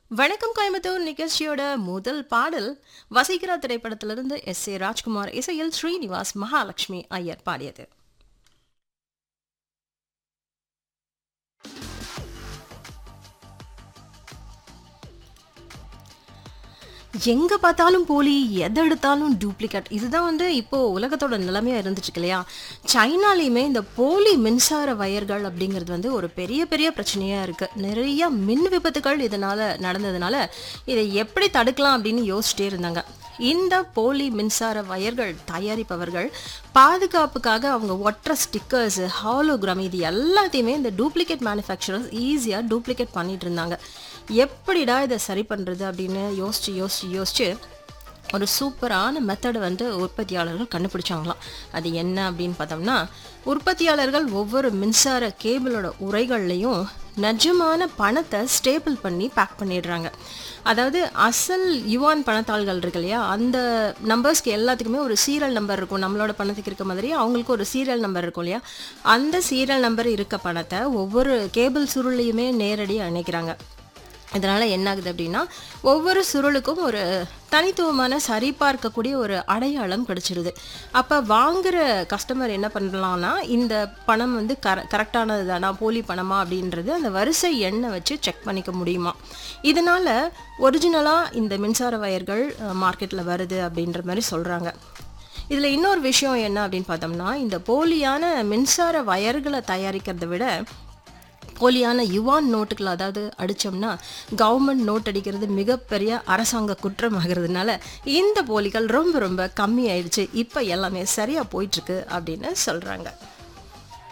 வணக்கம் கோயம்புத்தூர் நிகழ்ச்சியோட முதல் பாடல் வசீகரா திரைப்படத்திலிருந்து எஸ் ஏ ராஜ்குமார் இசையில் ஸ்ரீனிவாஸ் மகாலட்சுமி ஐயர் பாடியது எங்க பார்த்தாலும் போலி எதை எடுத்தாலும் டூப்ளிகேட் இதுதான் வந்து இப்போ உலகத்தோட நிலைமையா இருந்துட்டு இருக்கு இல்லையா சைனாலையுமே இந்த போலி மின்சார வயர்கள் அப்படிங்கிறது வந்து ஒரு பெரிய பெரிய பிரச்சனையா இருக்கு நிறைய மின் விபத்துகள் இதனால நடந்ததுனால இதை எப்படி தடுக்கலாம் அப்படின்னு யோசிச்சிட்டே இருந்தாங்க இந்த போலி மின்சார வயர்கள் தயாரிப்பவர்கள் பாதுகாப்புக்காக அவங்க ஒற்ற ஸ்டிக்கர்ஸ் ஹாலோகிராம் இது எல்லாத்தையுமே இந்த டூப்ளிகேட் மேனுஃபேக்சரர்ஸ் ஈஸியாக டூப்ளிகேட் பண்ணிட்டு இருந்தாங்க எப்படிடா இதை சரி பண்ணுறது அப்படின்னு யோசிச்சு யோசிச்சு யோசிச்சு ஒரு சூப்பரான மெத்தடை வந்து உற்பத்தியாளர்கள் கண்டுபிடிச்சாங்களாம் அது என்ன அப்படின்னு பார்த்தோம்னா உற்பத்தியாளர்கள் ஒவ்வொரு மின்சார கேபிளோட உரைகள்லையும் நிஜமான பணத்தை ஸ்டேபிள் பண்ணி பேக் பண்ணிடுறாங்க அதாவது அசல் யுவான் பணத்தாள்கள் இருக்கு இல்லையா அந்த நம்பர்ஸ்க்கு எல்லாத்துக்குமே ஒரு சீரியல் நம்பர் இருக்கும் நம்மளோட பணத்துக்கு இருக்க மாதிரி அவங்களுக்கு ஒரு சீரியல் நம்பர் இருக்கும் இல்லையா அந்த சீரியல் நம்பர் இருக்க பணத்தை ஒவ்வொரு கேபிள் சுருளையுமே நேரடியாக இணைக்கிறாங்க இதனால் என்ன ஆகுது அப்படின்னா ஒவ்வொரு சுருளுக்கும் ஒரு தனித்துவமான சரிபார்க்கக்கூடிய ஒரு அடையாளம் கிடைச்சிருது அப்போ வாங்குற கஸ்டமர் என்ன பண்ணலாம்னா இந்த பணம் வந்து கர கரெக்டானது தானா போலி பணமா அப்படின்றது அந்த வரிசை எண்ணை வச்சு செக் பண்ணிக்க முடியுமா இதனால் ஒரிஜினலாக இந்த மின்சார வயர்கள் மார்க்கெட்டில் வருது அப்படின்ற மாதிரி சொல்கிறாங்க இதில் இன்னொரு விஷயம் என்ன அப்படின்னு பார்த்தோம்னா இந்த போலியான மின்சார வயர்களை தயாரிக்கிறத விட போலியான யுவான் நோட்டுகள் அதாவது அடித்தோம்னா கவர்மெண்ட் நோட் அடிக்கிறது மிகப்பெரிய அரசாங்க குற்றம் ஆகிறதுனால இந்த போலிகள் ரொம்ப ரொம்ப கம்மி ஆயிடுச்சு இப்போ எல்லாமே சரியாக போயிட்டுருக்கு அப்படின்னு சொல்கிறாங்க